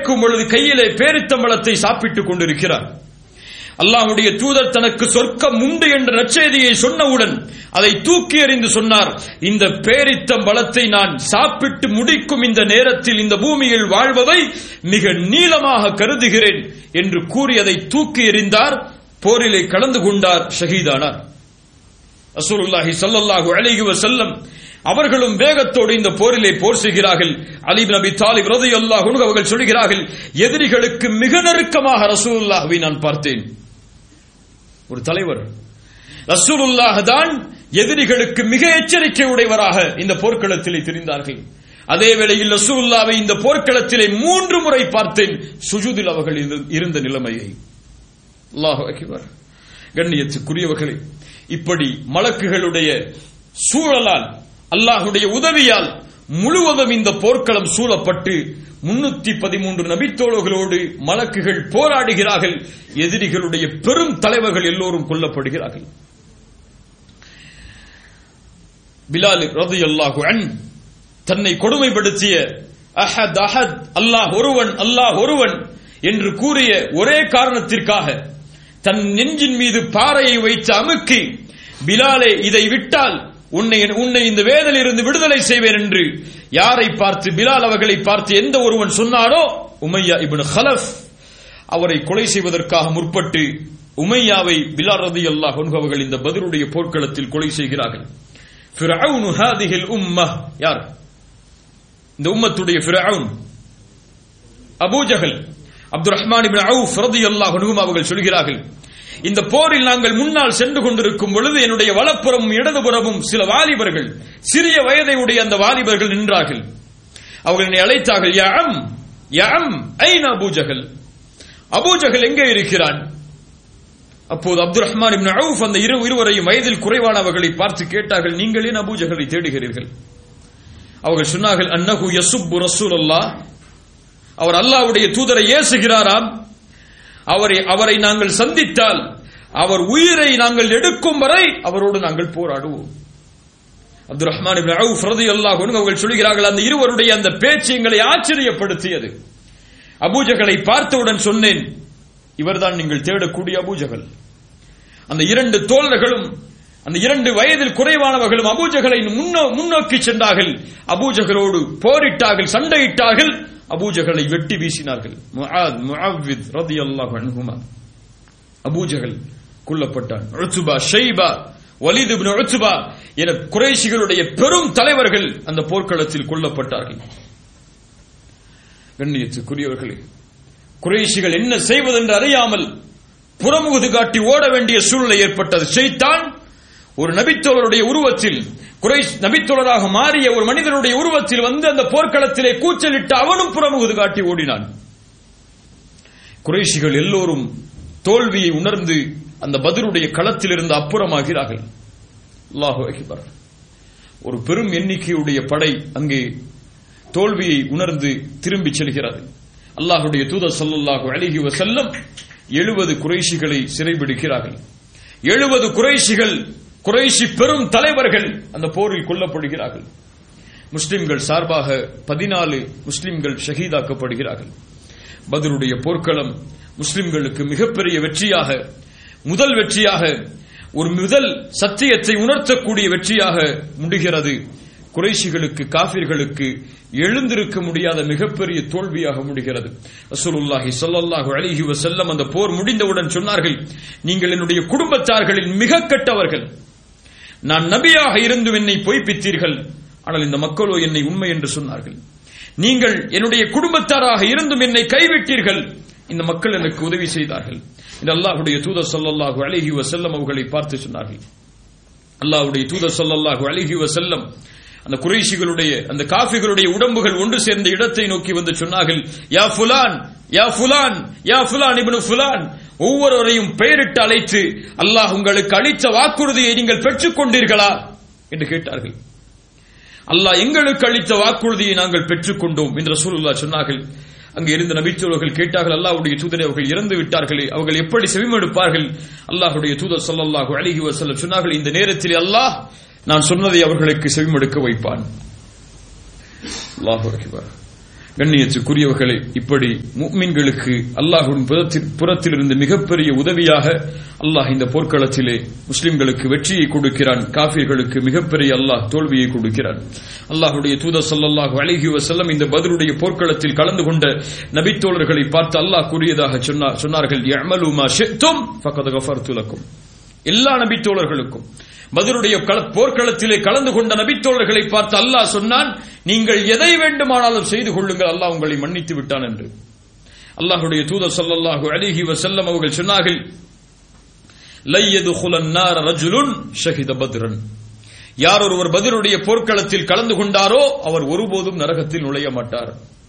கேட்கும் பொழுது கையிலே பேரித்தம்பளத்தை சாப்பிட்டுக் கொண்டிருக்கிறார் அல்லாஹ்வுடைய தூதர் தனக்கு சொர்க்கம் உண்டு என்ற நற்செய்தியை சொன்னவுடன் அதை தூக்கி எறிந்து சொன்னார் இந்த பேரித்தம் பலத்தை நான் சாப்பிட்டு முடிக்கும் இந்த நேரத்தில் இந்த பூமியில் வாழ்வதை மிக நீளமாக கருதுகிறேன் என்று கூறி அதை தூக்கி எறிந்தார் போரிலே கலந்து கொண்டார் ஷஹீதானார் ரசூலுல்லாஹி ஸல்லல்லாஹு அலைஹி வஸல்லம் அவர்களும் வேகத்தோடு இந்த போரிலே போர் செய்கிறார்கள் அலி பின் அபி தாலிப் ரலியல்லாஹு அன்ஹு அவர்கள் சொல்கிறார்கள் எதிரிகளுக்கு மிக நெருக்கமாக ரசூலுல்லாஹ்வை நான் பார்த்தேன் ஒரு தலைவர் ரசூலுல்லாஹ் தான் எதிரிகளுக்கு மிக எச்சரிக்கை உடையவராக இந்த போர்க்களத்திலே தெரிந்தார்கள் அதே வேளையில் ரசூலுல்லாவை இந்த போர்க்களத்திலே மூன்று முறை பார்த்தேன் சுஜூதில் அவர்கள் இரு- இருந்த நிலைமையை அல்லாஹ் அக்பர் கண்ணியத்துக்குரியவர்களே இப்படி மலக்குகளுடைய சூழலால் அல்லாஹுடைய உதவியால் முழுவதும் இந்த போர்க்களம் சூழப்பட்டு முன்னூத்தி பதிமூன்று நபித்தோழர்களோடு மலக்குகள் போராடுகிறார்கள் எதிரிகளுடைய பெரும் தலைவர்கள் எல்லோரும் கொல்லப்படுகிறார்கள் பிலால் ரலியல்லாஹு அன் தன்னை கொடுமைப்படுத்திய அஹத் அஹத் அல்லாஹ் ஒருவன் அல்லாஹ் ஒருவன் என்று கூறிய ஒரே காரணத்திற்காக தன் நெஞ்சின் மீது பாறையை வைத்து அமுக்கி பிலாலே இதை விட்டால் உன்னை உன்னை இந்த வேதலிருந்து விடுதலை செய்வேன் என்று யாரை பார்த்து பிலால் அவர்களை பார்த்து எந்த ஒருவன் சொன்னானோ உமையா இப்னு ஹலஃப் அவரை கொலை செய்வதற்காக முற்பட்டு உமையாவை பிலால் ரலியல்லாஹு அன்ஹு அவர்கள் இந்த பதிலுடைய போர்க்களத்தில் கொலை செய்கிறார்கள் ஃபிரௌனு ஹாதிஹில் உம்மஹ் யார் இந்த உம்மத்துடைய ஃபிரௌன் Abu Jahl Abdul Rahman ibn Awf ரலியல்லாஹு அன்ஹும் அவர்கள் சொல்கிறார்கள் இந்த போரில் நாங்கள் முன்னால் சென்று கொண்டிருக்கும் பொழுது என்னுடைய வலப்புறமும் இடதுபுறமும் சில வாலிபர்கள் சிறிய வயதை உடைய அந்த வாலிபர்கள் நின்றார்கள் அவர்கள் என்னை அழைத்தார்கள் யாம் யாம் ஐன் அபூஜஹல் அபூஜஹல் எங்கே இருக்கிறான் அப்போது அப்துல் ரஹ்மான் இப்னு அவுஃப் அந்த இரு இருவரையும் வயதில் குறைவானவர்களை பார்த்து கேட்டார்கள் நீங்கள் ஏன் அபூஜஹலை தேடுகிறீர்கள் அவர்கள் சொன்னார்கள் அன்னஹு யசுப்பு ரசூலுல்லாஹ் அவர் அல்லாஹ்வுடைய தூதரை ஏசுகிறாராம் அவரை அவரை நாங்கள் சந்தித்தால் அவர் உயிரை நாங்கள் எடுக்கும் வரை அவரோடு நாங்கள் போராடுவோம் அப்துல் ரஹ்மான் இப்னு அவுஃப் ரலியல்லாஹு அன்ஹு அவர்கள் சொல்கிறார்கள் அந்த இருவருடைய அந்த பேச்சு எங்களை ஆச்சரியப்படுத்தியது அபூஜகளை பார்த்தவுடன் சொன்னேன் இவர்தான் நீங்கள் தேடக்கூடிய அபூஜகல் அந்த இரண்டு தோழர்களும் அந்த இரண்டு வயதில் குறைவானவர்களும் அபூஜகளை முன்னோ முன்னோக்கி சென்றார்கள் அபூஜகளோடு போரிட்டார்கள் சண்டையிட்டார்கள் அபூஜகளை வெட்டி வீசினார்கள் முஆத் முஅவ்வித் ரலியல்லாஹு அன்ஹுமா அபூஜகல் கொல்லப்பட்டான் Utbah Shaybah Walid ibn Utbah என குறைஷிகளுடைய பெரும் தலைவர்கள் அந்த போர்க்களத்தில் கொல்லப்பட்டார்கள் கண்ணியத்துக்குரியவர்களே குறைஷிகள் என்ன செய்வதென்று அறியாமல் புறமுகுது காட்டி ஓட வேண்டிய சூழ்நிலை ஏற்பட்டது ஷைத்தான் ஒரு நபித்தோழருடைய உருவத்தில் குறை நபித்தோழராக மாறிய ஒரு மனிதனுடைய உருவத்தில் வந்து அந்த போர்க்களத்திலே கூச்சலிட்டு அவனும் புறமுகுது காட்டி ஓடினான் குறைஷிகள் எல்லோரும் தோல்வியை உணர்ந்து அந்த பதிலுடைய களத்தில் இருந்து அப்புறமாகிறார்கள் அல்லாஹு அக்பர் ஒரு பெரும் எண்ணிக்கையுடைய படை அங்கே தோல்வியை உணர்ந்து திரும்பிச் செல்கிறது அல்லாஹுடைய தூதர் ஸல்லல்லாஹு அலைஹி வஸல்லம் எழுபது குறைஷிகளை சிறைபிடிக்கிறார்கள் எழுபது குறைஷிகள் குறைஷி பெரும் தலைவர்கள் அந்த போரில் கொல்லப்படுகிறார்கள் முஸ்லிம்கள் சார்பாக பதினாலு முஸ்லிம்கள் ஷஹீதாக்கப்படுகிறார்கள் பதருடைய போர்க்களம் முஸ்லிம்களுக்கு மிகப்பெரிய வெற்றியாக முதல் வெற்றியாக ஒரு முதல் சத்தியத்தை உணர்த்தக்கூடிய வெற்றியாக முடிகிறது குறைஷிகளுக்கு காபிர்களுக்கு எழுந்திருக்க முடியாத மிகப்பெரிய தோல்வியாக முடிகிறது ரசூலுல்லாஹி ஸல்லல்லாஹு அலைஹி வஸல்லம் அந்த போர் முடிந்தவுடன் சொன்னார்கள் நீங்கள் என்னுடைய குடும்பத்தார்களில் மிக கெட்டவர்கள் நான் நபியாக இருந்தும் என்னை பொய்ப்பித்தீர்கள் ஆனால் இந்த மக்களோ என்னை உண்மை என்று சொன்னார்கள் நீங்கள் என்னுடைய குடும்பத்தாராக இருந்தும் என்னை கைவிட்டீர்கள் இந்த மக்கள் எனக்கு உதவி செய்தார்கள் இந்த அல்லாஹுடைய தூதர் ஸல்லல்லாஹு அலைஹி வஸல்லம் அவர்களை பார்த்து சொன்னார்கள் அல்லாஹ்வுடைய தூதர் ஸல்லல்லாஹு அலைஹி வஸல்லம் அந்த குறைஷிகளுடைய அந்த காஃபிகளுடைய உடம்புகள் ஒன்று சேர்ந்த இடத்தை நோக்கி வந்து சொன்னார்கள் யா ஃபுலான் யா ஃபுலான் யா ஃபுலான் இப்னு ஃபுலான் ஒவ்வொருவரையும் பெயரிட்டு அழைத்து அல்லாஹ் உங்களுக்கு அளித்த வாக்குறுதியை நீங்கள் பெற்றுக் கொண்டீர்களா என்று கேட்டார்கள் அல்லாஹ் எங்களுக்கு அளித்த வாக்குறுதியை நாங்கள் பெற்றுக்கொண்டோம் என்று ரசூலுல்லாஹ் சொன்னார்கள் அங்கே இருந்த நபித்தோழர்கள் கேட்டார்கள் அல்லாஹ்வுடைய தூதரை அவர்கள் இறந்து விட்டார்களே அவர்கள் எப்படி செவிமடுப்பார்கள் அல்லாஹ்வுடைய தூதர் ஸல்லல்லாஹு அலைஹி வஸல்லம் சொன்னார்கள் இந்த நேரத்தில் அல்லாஹ் நான் சொன்னதை அவர்களுக்கு செவிமடுக்க வைப்பான் அல்லாஹு அக்பர் கண்ணியத்துக்குரியவர்களே இப்படி முக்மின்களுக்கு அல்லாஹுவின் புறத்தில் புறத்திலிருந்து மிகப்பெரிய உதவியாக அல்லாஹ் இந்த போர்க்களத்திலே முஸ்லிம்களுக்கு வெற்றியை கொடுக்கிறான் காஃபிர்களுக்கு மிகப்பெரிய அல்லாஹ் தோல்வியை கொடுக்கிறான் அல்லாஹுடைய தூதர் ஸல்லல்லாஹு அலைஹி வஸல்லம் இந்த பத்ருடைய போர்க்களத்தில் கலந்து கொண்ட நபித்தோழர்களை பார்த்து அல்லாஹ் கூறியதாக சொன்னார் சொன்னார்கள் யஅமலு மா ஷி'தும் ஃபகத் கஃபர்து லக்கும் எல்லா நபித்தோழர்களுக்கும் பதருடைய கள- போர்க்களத்திலே கலந்து கொண்ட நபித்தோழர்களை பார்த்து அல்லாஹ் சொன்னான் நீங்கள் எதை வேண்டுமானாலும் செய்து கொள்ளுங்கள் அல்லாஹ் உங்களை மன்னித்து விட்டான் என்று அல்லாஹ்வுடைய தூதர் ஸல்லல்லாஹு அலைஹி வஸல்லம் அவர்கள் சொன்னார்கள் லை யதுகுலன் நார ரஜுலுன் ஷஹித பத்ரன் யார் ஒருவர் பத்ருடைய போர்க்களத்தில் கலந்து கொண்டாரோ அவர் ஒருபோதும் நரகத்தில் நுழைய மாட்டார்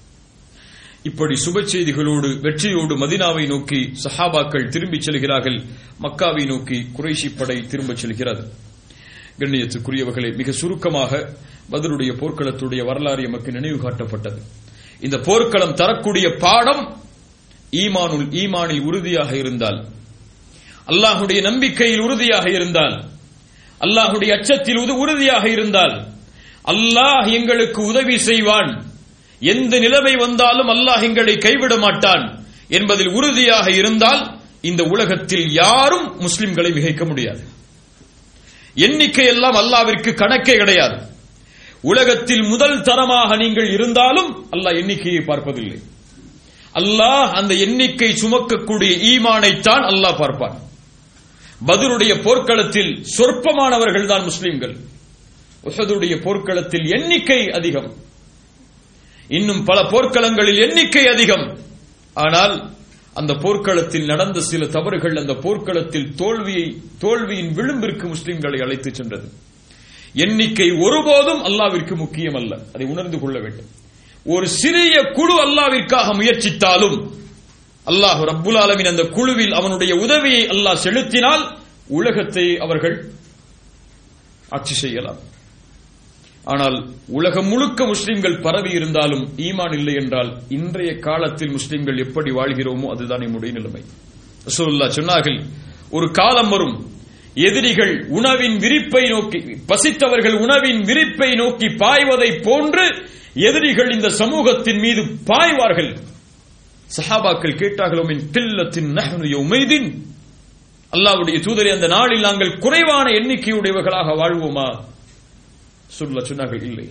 இப்படி சுப செய்திகளோடு வெற்றியோடு மதினாவை நோக்கி சஹாபாக்கள் திரும்பிச் செல்கிறார்கள் மக்காவை நோக்கி குறைஷி படை திரும்பச் செல்கிறது கண்ணியத்துக்குரியவர்களே மிக சுருக்கமாக பதருடைய போர்க்களத்துடைய வரலாறு எமக்கு நினைவு காட்டப்பட்டது இந்த போர்க்களம் தரக்கூடிய பாடம் ஈமானுல் ஈமானில் உறுதியாக இருந்தால் அல்லாஹுடைய நம்பிக்கையில் உறுதியாக இருந்தால் அல்லாஹுடைய அச்சத்தில் உது- உறுதியாக இருந்தால் அல்லாஹ் எங்களுக்கு உதவி செய்வான் எந்த நிலைமை வந்தாலும் அல்லாஹ் எங்களை கைவிட மாட்டான் என்பதில் உறுதியாக இருந்தால் இந்த உலகத்தில் யாரும் முஸ்லிம்களை மிகைக்க முடியாது எண்ணிக்கை எல்லாம் அல்லாவிற்கு கணக்கே கிடையாது உலகத்தில் முதல் தரமாக நீங்கள் இருந்தாலும் அல்லாஹ் எண்ணிக்கையை பார்ப்பதில்லை அல்லாஹ் அந்த எண்ணிக்கை சுமக்கக்கூடிய ஈமானைத்தான் அல்லாஹ் பார்ப்பான் பதருடைய போர்க்களத்தில் சொற்பமானவர்கள் தான் முஸ்லிம்கள் உஹதுடைய போர்க்களத்தில் எண்ணிக்கை அதிகம் இன்னும் பல போர்க்களங்களில் எண்ணிக்கை அதிகம் ஆனால் அந்த போர்க்களத்தில் நடந்த சில தவறுகள் அந்த போர்க்களத்தில் தோல்வியை தோல்வியின் விளிம்பிற்கு முஸ்லிம்களை அழைத்துச் சென்றது எண்ணிக்கை ஒருபோதும் அல்லாவிற்கு முக்கியம் அல்ல அதை உணர்ந்து கொள்ள வேண்டும் ஒரு சிறிய குழு அல்லாவிற்காக முயற்சித்தாலும் அல்லாஹ் ரப்புல் ஆலமின் அந்த குழுவில் அவனுடைய உதவியை அல்லாஹ் செலுத்தினால் உலகத்தை அவர்கள் ஆட்சி செய்யலாம் ஆனால் உலகம் முழுக்க முஸ்லிம்கள் பரவி இருந்தாலும் ஈமான் இல்லை என்றால் இன்றைய காலத்தில் முஸ்லிம்கள் எப்படி வாழ்கிறோமோ அதுதான் நம்முடைய நிலைமை ரசூலுல்லாஹ் சொன்னார்கள் ஒரு காலம் வரும் எதிரிகள் உணவின் விரிப்பை நோக்கி பசித்தவர்கள் உணவின் விரிப்பை நோக்கி பாய்வதை போன்று எதிரிகள் இந்த சமூகத்தின் மீது பாய்வார்கள் சஹாபாக்கள் கேட்டார்களோ மின் தில்லத்தின் நஹ்னு யௌமைதின் அல்லாஹ்வுடைய தூதரே அந்த நாளில் நாங்கள் குறைவான எண்ணிக்கையுடையவர்களாக வாழ்வோமா சொல்ல சொன்னார்கள் இல்லை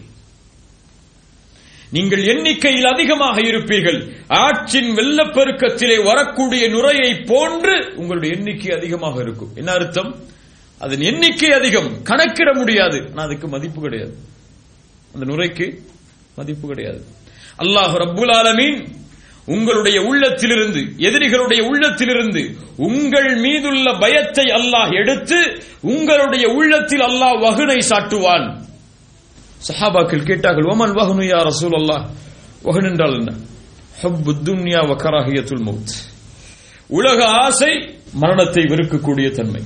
நீங்கள் எண்ணிக்கையில் அதிகமாக இருப்பீர்கள் ஆற்றின் வெள்ளப்பெருக்கத்திலே வரக்கூடிய நுரையை போன்று உங்களுடைய எண்ணிக்கை அதிகமாக இருக்கும் என்ன அர்த்தம் அதன் எண்ணிக்கை அதிகம் கணக்கிட முடியாது ஆனால் அதுக்கு மதிப்பு கிடையாது அந்த நுரைக்கு மதிப்பு கிடையாது அல்லாஹ் ரப்புல் ஆலமீன் உங்களுடைய உள்ளத்திலிருந்து எதிரிகளுடைய உள்ளத்திலிருந்து உங்கள் மீதுள்ள பயத்தை அல்லாஹ் எடுத்து உங்களுடைய உள்ளத்தில் அல்லாஹ் வகுனை சாட்டுவான் சஹாபாக்கள் கேட்டார்கள் ஓமன் வஹனு யா ரசூல் அல்லாஹ் வஹன் என்றால் என்ன ஹப்பு துன்யா வ கராஹியத்துல் மௌத் உலக ஆசை மரணத்தை வெறுக்கக்கூடிய தன்மை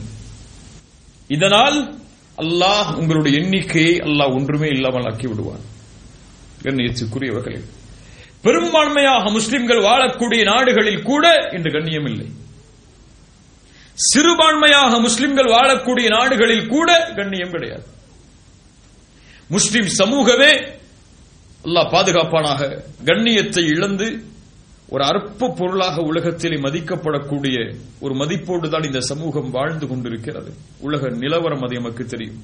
இதனால் அல்லாஹ் உங்களுடைய எண்ணிக்கையை அல்லாஹ் ஒன்றுமே இல்லாமல் ஆக்கி விடுவான் கண்ணியத்துக்குரியவர்களே பெரும்பான்மையாக முஸ்லிம்கள் வாழக்கூடிய நாடுகளில் கூட இன்று கண்ணியம் இல்லை சிறுபான்மையாக முஸ்லிம்கள் வாழக்கூடிய நாடுகளில் கூட கண்ணியம் கிடையாது முஸ்லிம் சமூகமே அல்லாஹ் பாதுகாப்பானாக கண்ணியத்தை இழந்து ஒரு அற்ப பொருளாக உலகத்திலே மதிக்கப்படக்கூடிய ஒரு மதிப்போடு தான் இந்த சமூகம் வாழ்ந்து கொண்டிருக்கிறது உலக நிலவரம் அது நமக்கு தெரியும்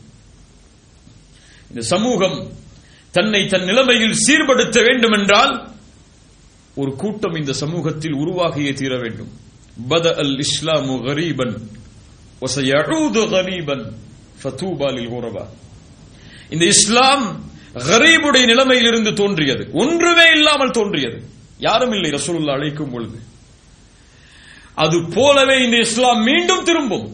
இந்த சமூகம் தன்னை தன் நிலைமையில் சீர்படுத்த வேண்டும் என்றால் ஒரு கூட்டம் இந்த சமூகத்தில் உருவாகியே தீர வேண்டும் பத அல் இஸ்லாமு கரீபன் وسيعود غريبا فطوبى للغرباء இந்த இஸ்லாம் கரீபுடைய நிலைமையிலிருந்து தோன்றியது ஒன்றுமே இல்லாமல் தோன்றியது யாரும் இல்லை ரசூலுல்லா அழைக்கும் பொழுது அது போலவே இந்த இஸ்லாம் மீண்டும் திரும்பும்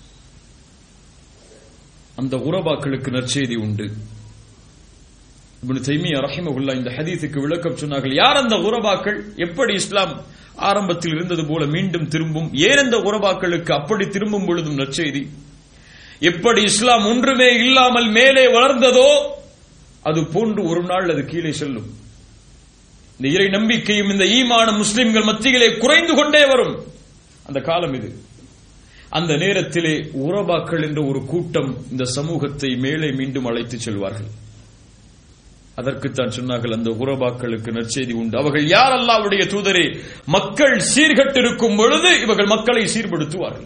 அந்த உறவாக்களுக்கு நற்செய்தி உண்டு இப்னு தைமியா ரஹிமஹுல்லா இந்த ஹதீஸுக்கு விளக்கம் சொன்னார்கள் யார் அந்த உறவாக்கள் எப்படி இஸ்லாம் ஆரம்பத்தில் இருந்தது போல மீண்டும் திரும்பும் ஏன் அந்த உறவாக்களுக்கு அப்படி திரும்பும் பொழுதும் நற்செய்தி எப்படி இஸ்லாம் ஒன்றுமே இல்லாமல் மேலே வளர்ந்ததோ அது போன்று ஒரு நாள் அது கீழே செல்லும் இந்த இறை நம்பிக்கையும் இந்த ஈமான முஸ்லிம்கள் மத்தியிலே குறைந்து கொண்டே வரும் அந்த காலம் இது அந்த நேரத்திலே உறவாக்கள் என்ற ஒரு கூட்டம் இந்த சமூகத்தை மேலே மீண்டும் அழைத்துச் செல்வார்கள் அதற்குத்தான் சொன்னார்கள் அந்த உறவாக்களுக்கு நற்செய்தி உண்டு அவர்கள் யார் அல்லாவுடைய தூதரே மக்கள் சீர்கட்டிருக்கும் பொழுது இவர்கள் மக்களை சீர்படுத்துவார்கள்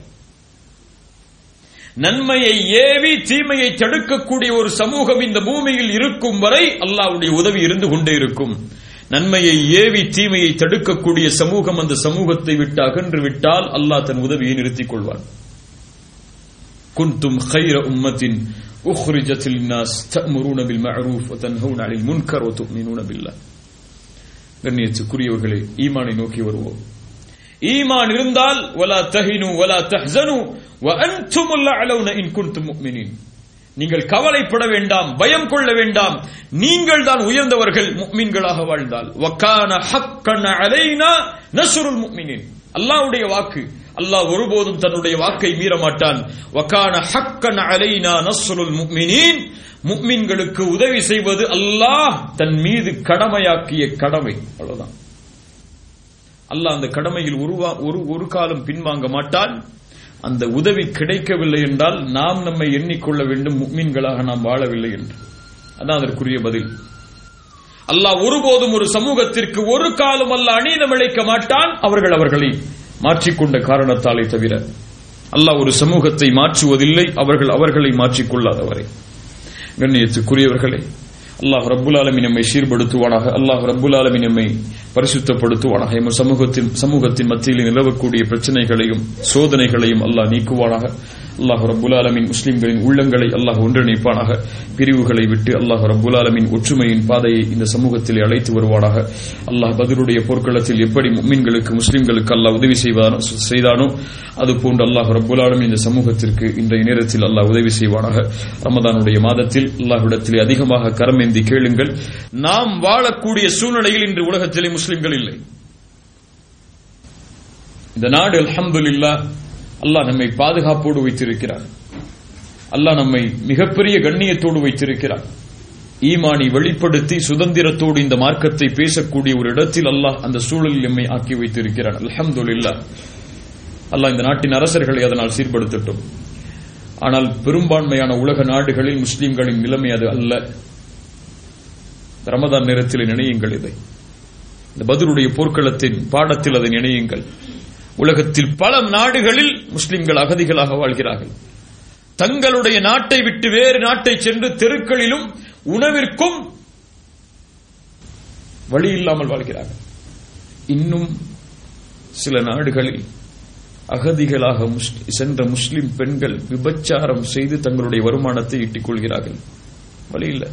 நன்மையை ஏவி தீமையை தடுக்கக்கூடிய ஒரு சமூகம் இந்த பூமியில் இருக்கும் வரை அல்லாவுடைய உதவி இருந்து கொண்டே இருக்கும் நன்மையை ஏவி தீமையை தடுக்கக்கூடிய சமூகம் அந்த சமூகத்தை விட்டு அகன்று விட்டால் அல்லாஹ் தன் உதவியை நிறுத்திக் கொள்வான் குந்தும் خير أمة أخرجت للناس تأمرون بالمعروف وتنهون عن المنكر وتؤمنون بالله கண்ணியத்துக்குரியவர்களே ஈமானை நோக்கி வருவோம் ஈமான் இருந்தால் ولا تهنوا ولا تحزنوا وأنتم الأعلون إن كنتم مؤمنين நீங்கள் கவலைப்பட வேண்டாம் பயம் கொள்ள வேண்டாம் நீங்கள் தான் உயர்ந்தவர்கள் முக்மீன்களாக வாழ்ந்தால் வக்கான ஹக்கன் அலைனா நஸ்ருல் முக்மினின் அல்லாஹ்வுடைய வாக்கு அல்லாஹ் ஒருபோதும் தன்னுடைய வாக்கை மீற மாட்டான் வக்கான ஹக்கன் அலைனா நஸ்ருல் முக்மினின் முக்மின்களுக்கு உதவி செய்வது அல்லாஹ் தன் மீது கடமையாக்கிய கடமை அவ்வளவுதான் அல்லாஹ் அந்த கடமையில் உருவா ஒரு ஒரு காலம் பின்வாங்க மாட்டான் அந்த உதவி கிடைக்கவில்லை என்றால் நாம் நம்மை எண்ணிக்கொள்ள வேண்டும் முக்மீன்களாக நாம் வாழவில்லை என்று அதான் அதற்குரிய பதில் அல்லாஹ் ஒருபோதும் ஒரு சமூகத்திற்கு ஒரு காலம் அல்ல அநீதம் இழைக்க மாட்டான் அவர்கள் அவர்களை மாற்றிக்கொண்ட காரணத்தாலே தவிர அல்லாஹ் ஒரு சமூகத்தை மாற்றுவதில்லை அவர்கள் அவர்களை மாற்றிக்கொள்ளாதவரை கண்ணியத்துக்குரியவர்களே அல்லாஹ் ரப்புல் ஆலமின் நம்மை சீர்படுத்துவானாக அல்லாஹ் ரப்புல் ஆலமின் நம்மை பரிசுத்தப்படுத்துவானாக எம் சமூகத்தின் சமூகத்தின் மத்தியில் நிலவக்கூடிய பிரச்சனைகளையும் சோதனைகளையும் அல்லாஹ் நீக்குவானாக அல்லாஹ் ரப்புல் ஆலமின் முஸ்லிம்களின் உள்ளங்களை அல்லாஹ் ஒன்றிணைப்பானாக பிரிவுகளை விட்டு அல்லாஹ் ரப்புல் ஆலமின் ஒற்றுமையின் பாதையை இந்த சமூகத்தில் அழைத்து வருவானாக அல்லாஹ் பதிலுடைய போர்க்களத்தில் எப்படி மும்மின்களுக்கு முஸ்லிம்களுக்கு அல்லாஹ் உதவி செய்வானோ செய்தானோ அதுபோன்று அல்லாஹ் ரப்புல் ஆலமின் இந்த சமூகத்திற்கு இன்றைய நேரத்தில் அல்லாஹ் உதவி செய்வானாக ரமதானுடைய மாதத்தில் அல்லாஹ்விடத்திலே அதிகமாக கரமேந்தி கேளுங்கள் நாம் வாழக்கூடிய சூழ்நிலையில் இன்று உலகத்திலே முஸ்லிம்கள் இல்லை இந்த நாடு அல்ஹம்துலில்லா அல்லாஹ் நம்மை பாதுகாப்போடு வைத்திருக்கிறார் அல்லாஹ் நம்மை மிகப்பெரிய கண்ணியத்தோடு வைத்திருக்கிறார் ஈமானை வெளிப்படுத்தி சுதந்திரத்தோடு இந்த மார்க்கத்தை பேசக்கூடிய ஒரு இடத்தில் அல்லாஹ் அந்த சூழலில் எம்மை ஆக்கி வைத்திருக்கிறார் அல்ஹம்துலில்லா அல்லாஹ் இந்த நாட்டின் அரசர்களை அதனால் சீர்படுத்தட்டும் ஆனால் பெரும்பான்மையான உலக நாடுகளில் முஸ்லிம்களின் நிலைமை அது அல்ல ரமதான் நேரத்தில் நினையுங்கள் இதை இந்த பதிலுடைய போர்க்களத்தின் பாடத்தில் அதை நினையுங்கள் உலகத்தில் பல நாடுகளில் முஸ்லிம்கள் அகதிகளாக வாழ்கிறார்கள் தங்களுடைய நாட்டை விட்டு வேறு நாட்டை சென்று தெருக்களிலும் உணவிற்கும் வழி இல்லாமல் வாழ்கிறார்கள் இன்னும் சில நாடுகளில் அகதிகளாக சென்ற முஸ்லிம் பெண்கள் விபச்சாரம் செய்து தங்களுடைய வருமானத்தை ஈட்டிக் கொள்கிறார்கள் வழி இல்லை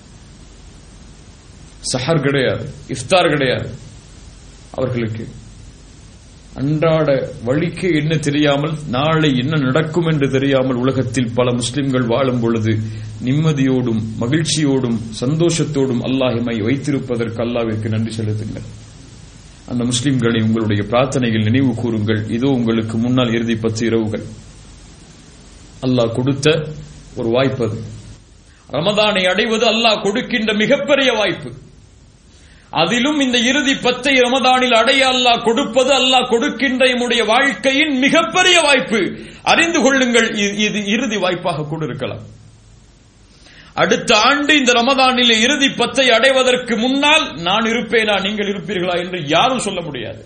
சஹர் கிடையாது இஃப்தார் கிடையாது அவர்களுக்கு அன்றாட வழிக்கு என்ன தெரியாமல் நாளை என்ன நடக்கும் என்று தெரியாமல் உலகத்தில் பல முஸ்லிம்கள் வாழும் பொழுது நிம்மதியோடும் மகிழ்ச்சியோடும் சந்தோஷத்தோடும் அல்லாஹிமை வைத்திருப்பதற்கு அல்லாவிற்கு நன்றி செலுத்துங்கள் அந்த முஸ்லிம்களை உங்களுடைய பிரார்த்தனையில் நினைவு கூறுங்கள் இதோ உங்களுக்கு முன்னால் இறுதி பத்து இரவுகள் அல்லாஹ் கொடுத்த ஒரு வாய்ப்பு அது ரமதானை அடைவது அல்லாஹ் கொடுக்கின்ற மிகப்பெரிய வாய்ப்பு அதிலும் இந்த இறுதி பத்தை ரமதானில் அடைய அல்லாஹ் கொடுப்பது அல்லாஹ் கொடுக்கின்ற நம்முடைய வாழ்க்கையின் மிகப்பெரிய வாய்ப்பு அறிந்து கொள்ளுங்கள் இது இறுதி வாய்ப்பாக கூட இருக்கலாம் அடுத்த ஆண்டு இந்த ரமதானில் இறுதி பத்தை அடைவதற்கு முன்னால் நான் இருப்பேனா நீங்கள் இருப்பீர்களா என்று யாரும் சொல்ல முடியாது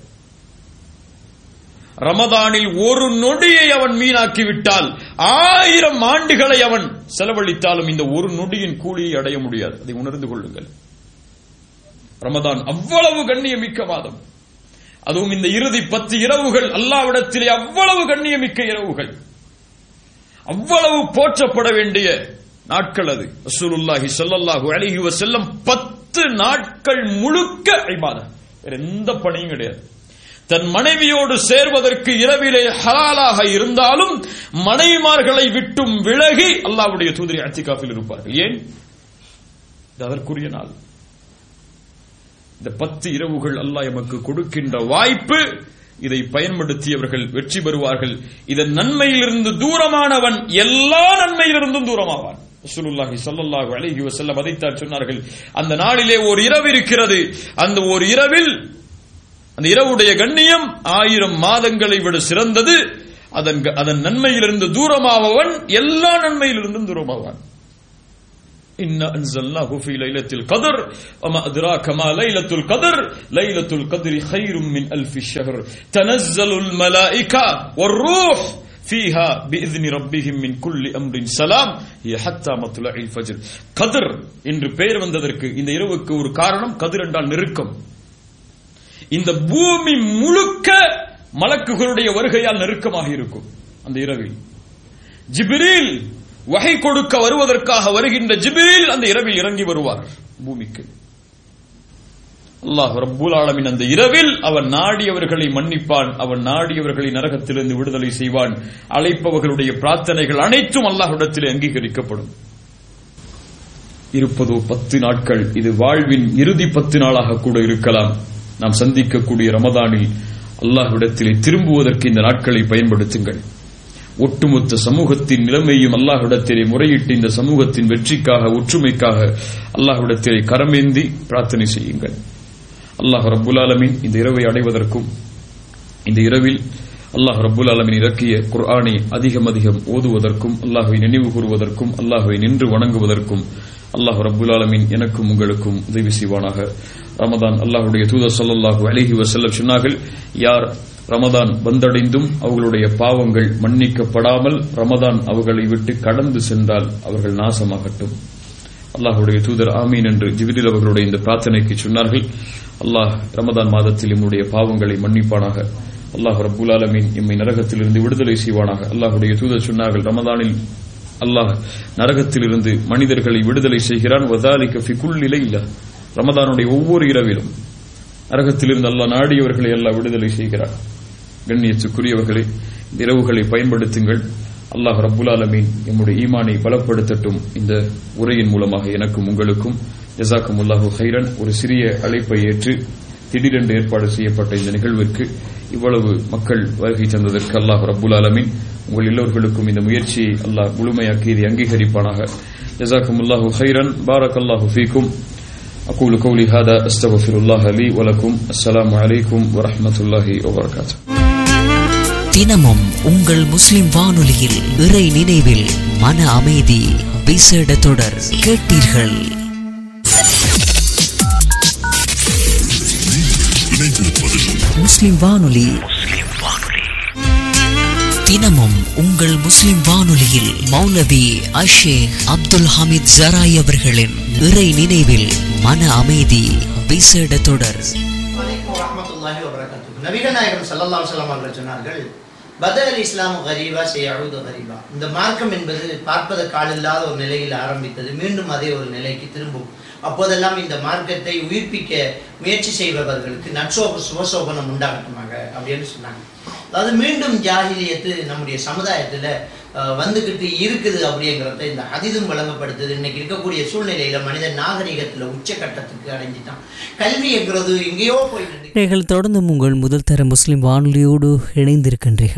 ரமதானில் ஒரு நொடியை அவன் மீனாக்கி விட்டால் ஆயிரம் ஆண்டுகளை அவன் செலவழித்தாலும் இந்த ஒரு நொடியின் கூலியை அடைய முடியாது அதை உணர்ந்து கொள்ளுங்கள் ரமதான் அவ்வளவு கண்ணியமிக்க மாதம் அதுவும் இந்த இறுதி பத்து இரவுகள் அல்லாவிடத்திலே அவ்வளவு கண்ணியமிக்க இரவுகள் அவ்வளவு போற்றப்பட வேண்டிய நாட்கள் அது ரசூலுல்லாஹி ஸல்லல்லாஹு அலைஹி வஸல்லம் பத்து நாட்கள் முழுக்க இபாதத் வேற எந்த பணியும் கிடையாது தன் மனைவியோடு சேர்வதற்கு இரவிலே ஹலாலாக இருந்தாலும் மனைவிமார்களை விட்டும் விலகி அல்லாஹ்வுடைய தூதரை அத்திகாஃபில் இருப்பார்கள் ஏன் இது அதற்குரிய நாள் இந்த பத்து இரவுகள் அல்லாஹ் எமக்கு கொடுக்கின்ற வாய்ப்பு இதை பயன்படுத்தியவர்கள் வெற்றி பெறுவார்கள் இதன் நன்மையிலிருந்து தூரமானவன் எல்லா நன்மையிலிருந்தும் தூரமாவான் ரசூலுல்லாஹி ஸல்லல்லாஹு அலைஹி வஸல்லம் அதைத்தான் சொன்னார்கள் அந்த நாளிலே ஒரு இரவு இருக்கிறது அந்த ஒரு இரவில் அந்த இரவுடைய கண்ணியம் ஆயிரம் மாதங்களை விட சிறந்தது அதன் அதன் நன்மையிலிருந்து தூரமாவவன் எல்லா நன்மையிலிருந்தும் தூரமாவான் إنا أنزلناه في ليلة القدر وما أدراك ما ليلة القدر ليلة القدر خير من ألف الشهر تنزل الملائكة والروح فيها بإذن ربهم من كل أمر سلام هي حتى مطلع الفجر قدر என்று பெயர் வந்ததற்கு இந்த இரவுக்கு ஒரு காரணம் கதிர் என்றால் நெருக்கம் இந்த பூமி முழுக்க மலக்குகளுடைய வருகையால் நெருக்கமாக இருக்கும் அந்த இரவில் ஜிப்ரீல் வகை கொடுக்க வருவதற்காக வருகின்ற ஜிப்ரீல் அந்த இரவில் இறங்கி வருவார் பூமிக்கு அல்லாஹ் ரப்புல் ஆலமின் அந்த இரவில் அவன் நாடியவர்களை மன்னிப்பான் அவன் நாடியவர்களை நரகத்திலிருந்து விடுதலை செய்வான் அழைப்பவர்களுடைய பிரார்த்தனைகள் அனைத்தும் அல்லாஹ்விடத்திலே அங்கீகரிக்கப்படும் இருப்பதோ பத்து நாட்கள் இது வாழ்வின் இறுதி பத்து நாளாக கூட இருக்கலாம் நாம் சந்திக்கக்கூடிய ரமதானில் அல்லாஹ்விடத்திலே திரும்புவதற்கு இந்த நாட்களை பயன்படுத்துங்கள் ஒட்டுமொத்த சமூகத்தின் நிலைமையும் அல்லாஹ்விடத்திலே முறையிட்டு இந்த சமூகத்தின் வெற்றிக்காக ஒற்றுமைக்காக அல்லாஹ்விடத்திலே கரமேந்தி பிரார்த்தனை செய்யுங்கள் அல்லாஹ் ரப்புல் ஆலமீன் இந்த இரவை அடைவதற்கும் இந்த இரவில் அல்லாஹ் ரப்புல் ஆலமீன் இறக்கிய குர்ஆனை அதிகம் அதிகம் ஓதுவதற்கும் அல்லாஹ்வை நினைவு கூறுவதற்கும் அல்லாஹ்வை நின்று வணங்குவதற்கும் அல்லாஹ் ரப்புல் ஆலமீன் எனக்கும் உங்களுக்கும் உதவி செய்வானாக ரமதான் அல்லாஹ்வுடைய தூதர் ஸல்லல்லாஹு அலைஹி வஸல்லம் சொன்னார்கள் யார் ரமதான் வந்தடைந்தும் அவர்களுடைய பாவங்கள் மன்னிக்கப்படாமல் ரமதான் அவர்களை விட்டு கடந்து சென்றால் அவர்கள் நாசமாகட்டும் அல்லாஹ்வுடைய தூதர் ஆமீன் என்று ஜிபிரில் அவர்களுடைய இந்த பிரார்த்தனைக்கு சொன்னார்கள் அல்லாஹ் ரமதான் மாதத்தில் நம்முடைய பாவங்களை மன்னிப்பானாக அல்லாஹ் ரப்புல் ஆலமீன் எம்மை நரகத்திலிருந்து விடுதலை செய்வானாக அல்லாஹ்வுடைய தூதர் சொன்னார்கள் ரமதானில் அல்லாஹ் நரகத்திலிருந்து மனிதர்களை விடுதலை செய்கிறான் வதாலிக ஃபி குல் இல்ல ரமதானுடைய ஒவ்வொரு இரவிலும் நரகத்திலிருந்து அல்லாஹ் நாடியவர்களை அல்லாஹ் விடுதலை செய்கிறான் கண்ணியத்துக்குரியவர்களே இந்த இரவுகளை பயன்படுத்துங்கள் அல்லாஹ் ரப்புல் ஆலமீன் எம்முடைய ஈமானை பலப்படுத்தட்டும் இந்த உரையின் மூலமாக எனக்கும் உங்களுக்கும் ஜசாக்கும் அல்லாஹு ஹைரன் ஒரு சிறிய அழைப்பை ஏற்று திடீரென்று ஏற்பாடு செய்யப்பட்ட இந்த நிகழ்விற்கு இவ்வளவு மக்கள் வருகை தந்ததற்கு அல்லாஹ் ரப்புல் ஆலமீன் உங்கள் எல்லோர்களுக்கும் இந்த முயற்சியை அல்லாஹ் முழுமையாக்கி இதை அங்கீகரிப்பானாக ஜசாக்கும் அல்லாஹு ஹைரன் பாரக் அல்லாஹு ஃபீக்கும் أقول قولي هذا أستغفر الله لي ولكم السلام عليكم ورحمة الله وبركاته தினமும் உங்கள் முஸ்லிம் வானொலியில் இறை நினைவில் மன அமைதி விசேட தொடர் கேட்டீர்கள் முஸ்லிம் வானொலி தினமும் உங்கள் முஸ்லிம் வானொலியில் மௌலவி அஷேக் அப்துல் ஹமீத் ஜராய் அவர்களின் இறை நினைவில் மன அமைதி விசேட தொடர் வலைக்கும் வரஹ்மத்துல்லாஹி வபரகாத்துஹு. நபிகள் நாயகம் ஸல்லல்லாஹு அலைஹி வஸல்லம் அவர்கள் சொன்னார்கள் பதல் இஸ்லாம் கரீபா செய்யழுது கரீபா இந்த மார்க்கம் என்பது பார்ப்பதற்கு ஆளில்லாத ஒரு நிலையில் ஆரம்பித்தது மீண்டும் அதே ஒரு நிலைக்கு திரும்பும் அப்போதெல்லாம் இந்த மார்க்கத்தை உயிர்ப்பிக்க முயற்சி செய்பவர்களுக்கு நற்சோப சுபசோபனம் உண்டாகட்டுமாக அப்படின்னு சொன்னாங்க அதாவது மீண்டும் ஜாகிலியத்து நம்முடைய சமுதாயத்துல அஹ், வந்துகிட்டு இருக்குது அப்படிங்கிறத இந்த அதிதும் வழங்கப்படுத்துது இன்னைக்கு இருக்கக்கூடிய சூழ்நிலையில மனிதன் நாகரிகத்துல உச்சக்கட்டத்துக்கு அடைஞ்சிட்டான் கல்விங்கிறது எங்கேயோ போய் நின்று நீங்கள் தொடர்ந்து உங்கள் முதல் தர முஸ்லிம் வானொலியோடு இணைந்திருக்கின்றீர்கள்